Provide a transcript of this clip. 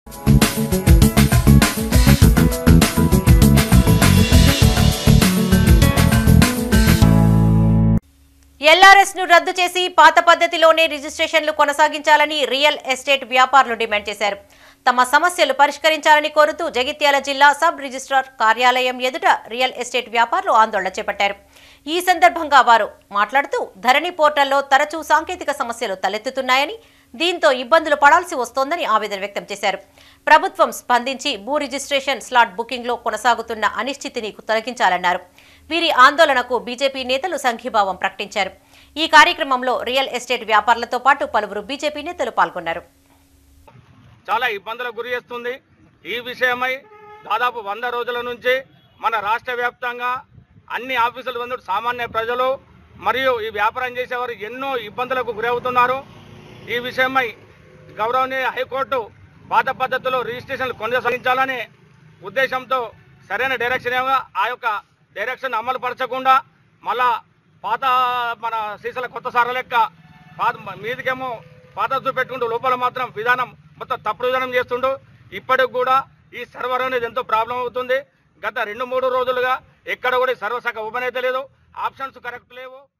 LRS ను రద్దు చేసి పాత పద్ధతిలోనే రిజిస్ట్రేషన్లు కొనసాగించాలని రియల్ ఎస్టేట్ వ్యాపారులు డిమాండ్ చేశారు తమ సమస్యలు పరిష్కరించాలని కోరుతూ జగిత్యాల జిల్లా సబ్ రిజిస్ట్రార్ కార్యాలయం ఎదుట రియల్ ఎస్టేట్ వ్యాపారులు ఆందోళన చేపట్టారు ఈ సందర్భంగా వారు మాట్లాడుతూ ధరణి పోర్టల్లో తరచూ సాంకేతిక సమస్యలు తలెత్తుతున్నాయని దీంతో ఇబ్బందులు పడాల్సి వస్తోందని ఆవేదన వ్యక్తం చేశారు ప్రభుత్వం స్పందించి భూ రిజిస్ట్రేషన్ స్లాట్ బుకింగ్లో కొనసాగుతున్న అనిశ్చితిని తొలగించాలన్నారు వీరి ఆందోళనకు బీజేపీ నేతలు సంఘీభావం ప్రకటించారు ఈ కార్యక్రమంలో రియల్ ఎస్టేట్ వ్యాపారులతో పాటు పలువురు బీజేపీ నేతలు పాల్గొన్నారు చాలా ఇబ్బందులకు గురి చేస్తుంది ఈ విషయమై దాదాపు వంద రోజుల నుంచి మన రాష్ట్ర వ్యాప్తంగా అన్ని ఆఫీసుల ముందు సామాన్య ప్రజలు మరియు ఈ వ్యాపారం చేసేవారు ఎన్నో ఇబ్బందులకు గురవుతున్నారు ఈ విషయమై గౌరవనీయ హైకోర్టు పాత పద్ధతిలో రిజిస్ట్రేషన్లు కొనసాగించాలనే ఉద్దేశంతో సరైన డైరెక్షన్ ఏమో ఆ యొక్క డైరెక్షన్ అమలు పరచకుండా మళ్ళా పాత మన సీసాల కొత్త సార లెక్క పాత మీదికేమో పాత చూపెట్టుకుంటూ లోపల మాత్రం విధానం మొత్తం తప్పుడు విధానం చేస్తుండు ఇప్పటికి కూడా ఈ సర్వర్ అనేది ఎంతో ప్రాబ్లం అవుతుంది గత రెండు మూడు రోజులుగా ఎక్కడ కూడా ఈ సర్వర్ శాఖ ఓపెన్ అయితే లేదు ఆప్షన్స్ కరెక్ట్ లేవు